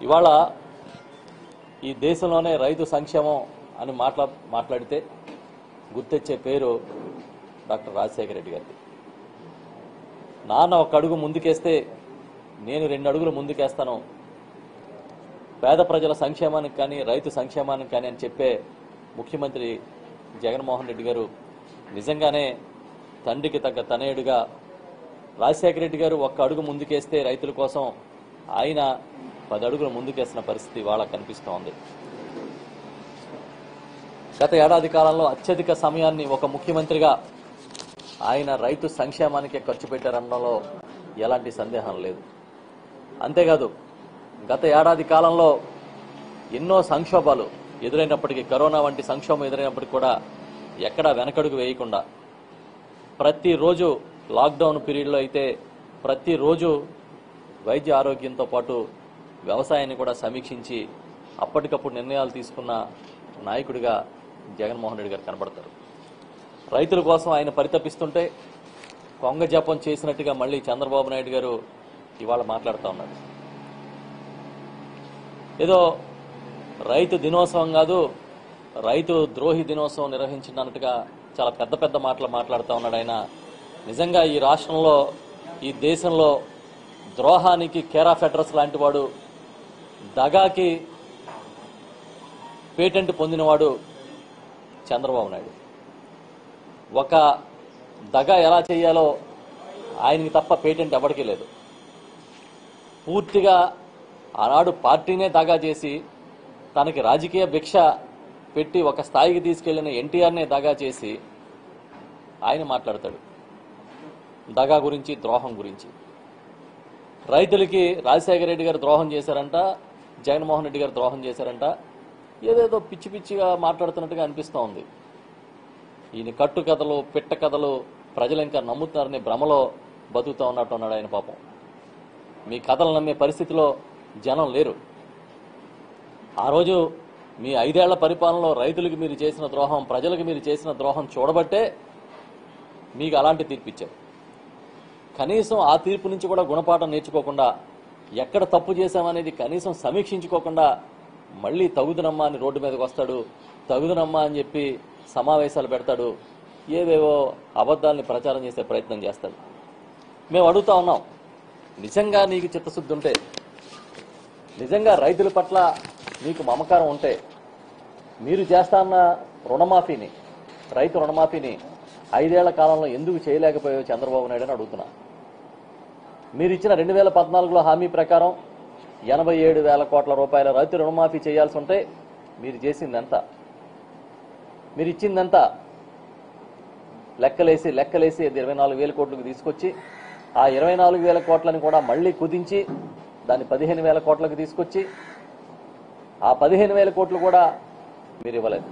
ఇవాళ ఈ దేశంలోనే రైతు సంక్షేమం అని మాట్లా మాట్లాడితే గుర్తొచ్చే పేరు డాక్టర్ రాజశేఖర రెడ్డి గారిది నాన్న ఒక అడుగు ముందుకేస్తే నేను రెండు అడుగులు ముందుకేస్తాను పేద ప్రజల సంక్షేమానికి కానీ రైతు సంక్షేమానికి కానీ అని చెప్పే ముఖ్యమంత్రి జగన్మోహన్ రెడ్డి గారు నిజంగానే తండ్రికి తగ్గ తనయుడిగా రాజశేఖర రెడ్డి గారు ఒక్క అడుగు ముందుకేస్తే రైతుల కోసం ఆయన పది అడుగులు ముందుకేసిన పరిస్థితి ఇవాళ కనిపిస్తోంది గత ఏడాది కాలంలో అత్యధిక సమయాన్ని ఒక ముఖ్యమంత్రిగా ఆయన రైతు సంక్షేమానికే ఖర్చు పెట్టారనడంలో ఎలాంటి సందేహం లేదు అంతేకాదు గత ఏడాది కాలంలో ఎన్నో సంక్షోభాలు ఎదురైనప్పటికీ కరోనా వంటి సంక్షోభం ఎదురైనప్పటికీ కూడా ఎక్కడా వెనకడుగు వేయకుండా ప్రతిరోజు లాక్డౌన్ పీరియడ్లో అయితే ప్రతిరోజు వైద్య ఆరోగ్యంతో పాటు వ్యవసాయాన్ని కూడా సమీక్షించి అప్పటికప్పుడు నిర్ణయాలు తీసుకున్న నాయకుడిగా జగన్మోహన్ రెడ్డి గారు కనబడతారు రైతుల కోసం ఆయన పరితపిస్తుంటే కొంగ జపం చేసినట్టుగా మళ్ళీ చంద్రబాబు నాయుడు గారు ఇవాళ మాట్లాడుతూ ఉన్నారు ఏదో రైతు దినోత్సవం కాదు రైతు ద్రోహి దినోత్సవం నిర్వహించినట్టుగా చాలా పెద్ద పెద్ద మాటలు మాట్లాడుతూ ఉన్నాడు ఆయన నిజంగా ఈ రాష్ట్రంలో ఈ దేశంలో ద్రోహానికి కేరా ఫెడరస్ లాంటి వాడు దగాకి పేటెంట్ పొందినవాడు చంద్రబాబు నాయుడు ఒక దగ ఎలా చేయాలో ఆయనకి తప్ప పేటెంట్ ఎవరికీ లేదు పూర్తిగా ఆనాడు పార్టీనే దగా చేసి తనకి రాజకీయ భిక్ష పెట్టి ఒక స్థాయికి తీసుకెళ్లిన ఎన్టీఆర్నే దగా చేసి ఆయన మాట్లాడతాడు దగా గురించి ద్రోహం గురించి రైతులకి రాజశేఖర రెడ్డి గారు ద్రోహం చేశారంట జగన్మోహన్ రెడ్డి గారు ద్రోహం చేశారంట ఏదేదో పిచ్చి పిచ్చిగా మాట్లాడుతున్నట్టుగా అనిపిస్తూ ఉంది ఈయన కట్టు కథలు పిట్ట కథలు ప్రజలు ఇంకా నమ్ముతున్నారని భ్రమలో బతుకుతూ ఉన్నట్టు ఉన్నాడు ఆయన పాపం మీ కథలు నమ్మే పరిస్థితిలో జనం లేరు ఆ రోజు మీ ఐదేళ్ల పరిపాలనలో రైతులకు మీరు చేసిన ద్రోహం ప్రజలకు మీరు చేసిన ద్రోహం చూడబట్టే మీకు అలాంటి తీర్పు ఇచ్చారు కనీసం ఆ తీర్పు నుంచి కూడా గుణపాఠం నేర్చుకోకుండా ఎక్కడ తప్పు చేశామనేది కనీసం సమీక్షించుకోకుండా మళ్ళీ తగుదునమ్మా అని రోడ్డు మీదకి వస్తాడు తగుదునమ్మా అని చెప్పి సమావేశాలు పెడతాడు ఏవేవో అబద్ధాలని ప్రచారం చేసే ప్రయత్నం చేస్తాడు మేము అడుగుతా ఉన్నాం నిజంగా నీకు చిత్తశుద్ధి ఉంటే నిజంగా రైతుల పట్ల మీకు మమకారం ఉంటే మీరు చేస్తాన్న రుణమాఫీని రైతు రుణమాఫీని ఐదేళ్ల కాలంలో ఎందుకు చేయలేకపోయావు చంద్రబాబు నాయుడు అని అడుగుతున్నా మీరు ఇచ్చిన రెండు వేల పద్నాలుగులో హామీ ప్రకారం ఎనభై ఏడు వేల కోట్ల రూపాయల రైతు రుణమాఫీ చేయాల్సి ఉంటే మీరు చేసింది ఎంత మీరు ఇచ్చిందంతా లెక్కలేసి లెక్కలేసి అది ఇరవై నాలుగు వేల కోట్లకు తీసుకొచ్చి ఆ ఇరవై నాలుగు వేల కోట్లని కూడా మళ్ళీ కుదించి దాన్ని పదిహేను వేల కోట్లకు తీసుకొచ్చి ఆ పదిహేను వేల కోట్లు కూడా మీరు ఇవ్వలేదు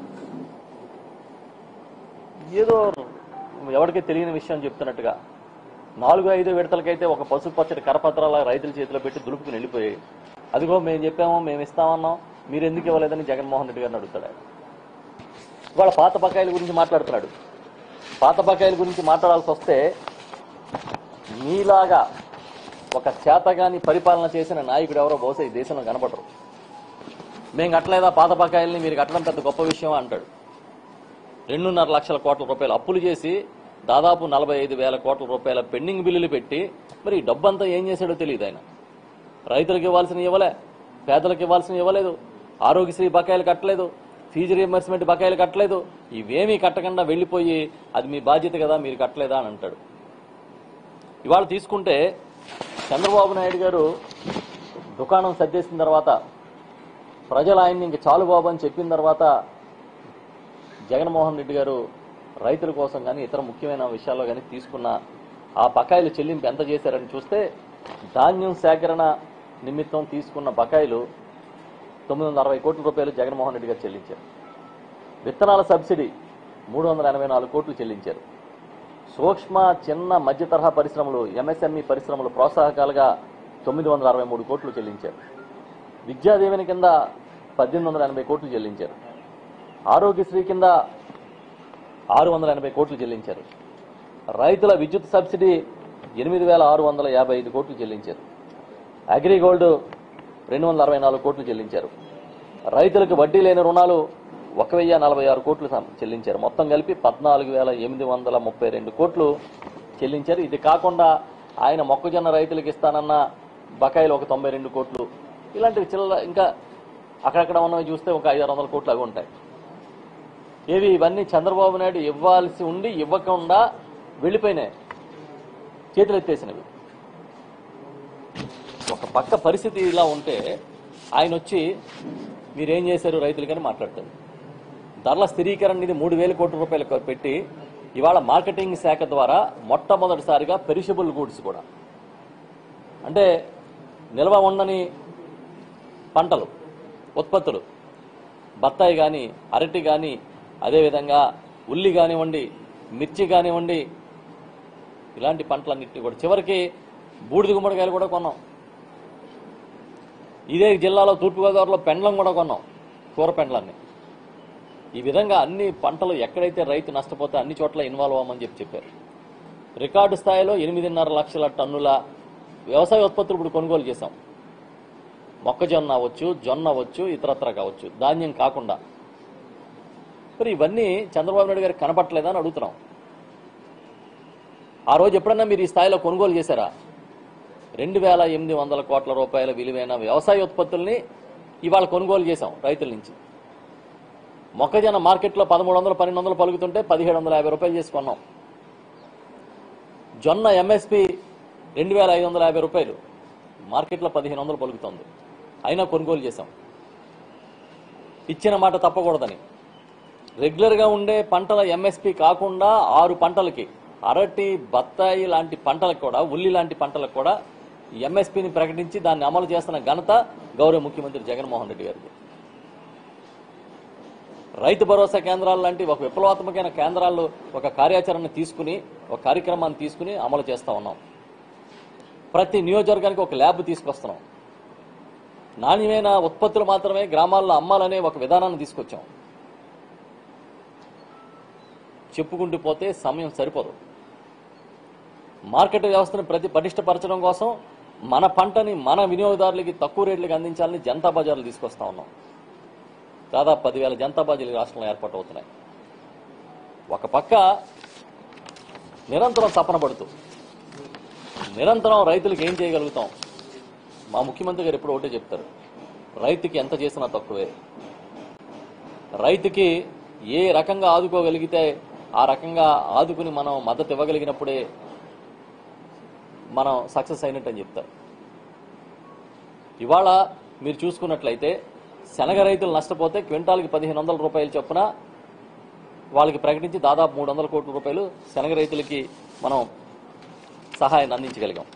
ఏదో ఎవరికీ తెలియని విషయం చెప్తున్నట్టుగా నాలుగు ఐదు విడతలకైతే ఒక పసుపు పచ్చడి కరపత్రాల రైతుల చేతిలో పెట్టి దులుపుకుని వెళ్ళిపోయాయి అదిగో మేము చెప్పాము మేము ఇస్తామన్నాం మీరు ఎందుకు ఇవ్వలేదని జగన్మోహన్ రెడ్డి గారిని అడుగుతాడు ఆయన. ఇవాళ పాత బకాయిల గురించి మాట్లాడుతున్నాడు పాత బకాయిల గురించి మాట్లాడాల్సి వస్తే మీలాగా ఒక చేతగాని పరిపాలన చేసిన నాయకుడు ఎవరో బహుశా ఈ దేశంలో కనపడరు మేము కట్టలేదా పాత బకాయిల్ని మీరు కట్టడం పెద్ద గొప్ప విషయం అంటాడు రెండున్నర లక్షల కోట్ల రూపాయలు అప్పులు చేసి దాదాపు నలభై ఐదు వేల కోట్ల రూపాయల పెండింగ్ బిల్లులు పెట్టి మరి ఈ డబ్బంతా ఏం చేశాడో తెలియదు ఆయన రైతులకు ఇవ్వాల్సిన ఇవ్వలే పేదలకు ఇవ్వాల్సిన ఇవ్వలేదు ఆరోగ్యశ్రీ బకాయిలు కట్టలేదు ఫీజు రియంబర్స్మెంట్ బకాయిలు కట్టలేదు ఇవేమీ కట్టకుండా వెళ్ళిపోయి అది మీ బాధ్యత కదా మీరు కట్టలేదా అని అంటాడు ఇవాళ తీసుకుంటే చంద్రబాబు నాయుడు గారు దుకాణం సర్దేసిన తర్వాత ప్రజలు ఆయన్ని ఇంక చాలు బాబు అని చెప్పిన తర్వాత జగన్మోహన్ రెడ్డి గారు రైతుల కోసం కానీ ఇతర ముఖ్యమైన విషయాల్లో కానీ తీసుకున్న ఆ బకాయిలు చెల్లింపు ఎంత చేశారని చూస్తే ధాన్యం సేకరణ నిమిత్తం తీసుకున్న బకాయిలు తొమ్మిది వందల అరవై కోట్ల రూపాయలు జగన్మోహన్ రెడ్డి గారు చెల్లించారు విత్తనాల సబ్సిడీ మూడు వందల ఎనభై నాలుగు కోట్లు చెల్లించారు సూక్ష్మ చిన్న మధ్య తరహా పరిశ్రమలు ఎంఎస్ఎంఈ పరిశ్రమలు ప్రోత్సాహకాలుగా తొమ్మిది వందల అరవై మూడు కోట్లు చెల్లించారు విద్యాదీవెన కింద పద్దెనిమిది వందల ఎనభై కోట్లు చెల్లించారు ఆరోగ్యశ్రీ కింద ఆరు వందల ఎనభై కోట్లు చెల్లించారు రైతుల విద్యుత్ సబ్సిడీ ఎనిమిది వేల ఆరు వందల యాభై ఐదు కోట్లు చెల్లించారు అగ్రిగోల్డ్ రెండు వందల అరవై నాలుగు కోట్లు చెల్లించారు రైతులకు వడ్డీ లేని రుణాలు ఒక వెయ్యి నలభై ఆరు కోట్లు సం- చెల్లించారు మొత్తం కలిపి పద్నాలుగు వేల ఎనిమిది వందల ముప్పై రెండు కోట్లు చెల్లించారు ఇది కాకుండా ఆయన మొక్కజొన్న రైతులకు ఇస్తానన్న బకాయిలు ఒక తొంభై రెండు కోట్లు ఇలాంటివి చిల్లర ఇంకా అక్కడక్కడ ఉన్నవి చూస్తే ఒక ఐదు ఆరు వందల కోట్లు అవి ఉంటాయి ఏవి ఇవన్నీ చంద్రబాబు నాయుడు ఇవ్వాల్సి ఉండి ఇవ్వకుండా వెళ్ళిపోయినాయి చేతులు ఎత్తేసినవి ఒక పక్క పరిస్థితి ఇలా ఉంటే ఆయన వచ్చి మీరేం చేశారు రైతులకని మాట్లాడతాడు ధరల స్థిరీకరణ నిధి మూడు వేల కోట్ల రూపాయలు పెట్టి ఇవాళ మార్కెటింగ్ శాఖ ద్వారా మొట్టమొదటిసారిగా పెరిషబుల్ గూడ్స్ కూడా అంటే నిల్వ ఉండని పంటలు ఉత్పత్తులు బత్తాయి కానీ అరటి కానీ అదేవిధంగా ఉల్లి కానివ్వండి మిర్చి కానివ్వండి ఇలాంటి పంటలన్నింటినీ కూడా చివరికి బూడిద గుమ్మడికాయలు కూడా కొన్నాం ఇదే జిల్లాలో తూర్పుగోదావరిలో పెండ్లం కూడా కొన్నాం కూర పెండ్లాన్ని ఈ విధంగా అన్ని పంటలు ఎక్కడైతే రైతు నష్టపోతే అన్ని చోట్ల ఇన్వాల్వ్ అవ్వమని చెప్పి చెప్పారు రికార్డు స్థాయిలో ఎనిమిదిన్నర లక్షల టన్నుల వ్యవసాయ ఉత్పత్తులు ఇప్పుడు కొనుగోలు చేశాం మొక్కజొన్న అవ్వచ్చు జొన్న అవ్వచ్చు ఇతరత్ర కావచ్చు ధాన్యం కాకుండా మరి ఇవన్నీ చంద్రబాబు నాయుడు గారికి కనపట్లేదా అని అడుగుతున్నాం ఆ రోజు ఎప్పుడన్నా మీరు ఈ స్థాయిలో కొనుగోలు చేశారా రెండు వేల ఎనిమిది వందల కోట్ల రూపాయల విలువైన వ్యవసాయ ఉత్పత్తుల్ని ఇవాళ కొనుగోలు చేశాం రైతుల నుంచి మొక్కజొన్న మార్కెట్లో పదమూడు వందలు పన్నెండు వందలు పలుకుతుంటే పదిహేడు వందల యాభై రూపాయలు చేసి కొన్నాం జొన్న ఎంఎస్పి రెండు వేల ఐదు వందల యాభై రూపాయలు మార్కెట్లో పదిహేను వందలు పలుకుతుంది అయినా కొనుగోలు చేశాం ఇచ్చిన మాట తప్పకూడదని రెగ్యులర్గా ఉండే పంటల ఎంఎస్పి కాకుండా ఆరు పంటలకి అరటి బత్తాయి లాంటి పంటలకు కూడా ఉల్లి లాంటి పంటలకు కూడా ఎంఎస్పిని ప్రకటించి దాన్ని అమలు చేస్తున్న ఘనత గౌరవ ముఖ్యమంత్రి జగన్మోహన్ రెడ్డి గారిది రైతు భరోసా కేంద్రాలు లాంటి ఒక విప్లవాత్మకమైన కేంద్రాలు ఒక కార్యాచరణ తీసుకుని ఒక కార్యక్రమాన్ని తీసుకుని అమలు చేస్తా ఉన్నాం ప్రతి నియోజకవర్గానికి ఒక ల్యాబ్ తీసుకొస్తున్నాం నాణ్యమైన ఉత్పత్తులు మాత్రమే గ్రామాల్లో అమ్మాలనే ఒక విధానాన్ని తీసుకొచ్చాం చెప్పుకుంటూ పోతే సమయం సరిపోదు మార్కెట్ వ్యవస్థను ప్రతి పటిష్టపరచడం కోసం మన పంటని మన వినియోగదారులకి తక్కువ రేట్లకు అందించాలని జనతా బజార్లు తీసుకొస్తా ఉన్నాం దాదాపు పదివేల జనతా బజార్లు ఈ రాష్ట్రంలో ఏర్పాటు అవుతున్నాయి ఒక పక్క నిరంతరం తపన పడుతూ నిరంతరం రైతులకు ఏం చేయగలుగుతాం మా ముఖ్యమంత్రి గారు ఎప్పుడు ఒకటే చెప్తారు రైతుకి ఎంత చేసినా తక్కువే రైతుకి ఏ రకంగా ఆదుకోగలిగితే ఆ రకంగా ఆదుకుని మనం మద్దతు ఇవ్వగలిగినప్పుడే మనం సక్సెస్ అయినట్టు అని చెప్తారు ఇవాళ మీరు చూసుకున్నట్లయితే శనగ రైతులు నష్టపోతే క్వింటాల్కి పదిహేను వందల రూపాయలు చొప్పున వాళ్ళకి ప్రకటించి దాదాపు మూడు వందల కోట్ల రూపాయలు శనగ రైతులకి మనం సహాయాన్ని అందించగలిగాం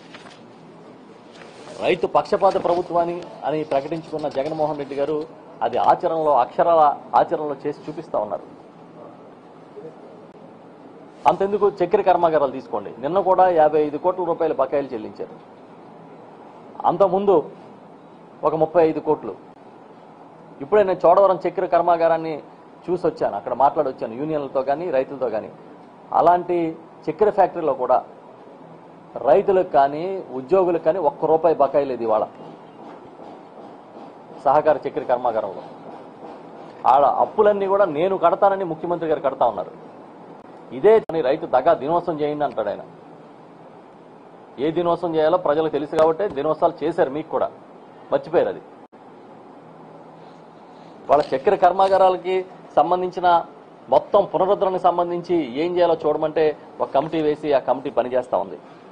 రైతు పక్షపాత ప్రభుత్వాన్ని అని ప్రకటించుకున్న జగన్మోహన్ రెడ్డి గారు అది ఆచరణలో అక్షరాల ఆచరణలో చేసి చూపిస్తా ఉన్నారు అంతెందుకు చక్కెర కర్మాగారాలు తీసుకోండి నిన్న కూడా యాభై ఐదు కోట్ల రూపాయల బకాయిలు చెల్లించారు అంతకుముందు ఒక ముప్పై ఐదు కోట్లు ఇప్పుడే నేను చోడవరం చక్కెర కర్మాగారాన్ని చూసి వచ్చాను అక్కడ మాట్లాడి వచ్చాను యూనియన్లతో కానీ రైతులతో కానీ అలాంటి చక్కెర ఫ్యాక్టరీలో కూడా రైతులకు కానీ ఉద్యోగులకు కానీ ఒక్క రూపాయి బకాయి లేదు ఇవాళ సహకార చక్కెర కర్మాగారంలో ఆడ అప్పులన్నీ కూడా నేను కడతానని ముఖ్యమంత్రి గారు కడతా ఉన్నారు ఇదే అని రైతు దగా దినోత్సవం చేయండి అంటాడు ఆయన ఏ దినోత్సవం చేయాలో ప్రజలకు తెలుసు కాబట్టి దినోత్సవాలు చేశారు మీకు కూడా మర్చిపోయారు అది వాళ్ళ చక్కెర కర్మాగారాలకి సంబంధించిన మొత్తం పునరుద్ధరణకు సంబంధించి ఏం చేయాలో చూడమంటే ఒక కమిటీ వేసి ఆ కమిటీ పనిచేస్తా ఉంది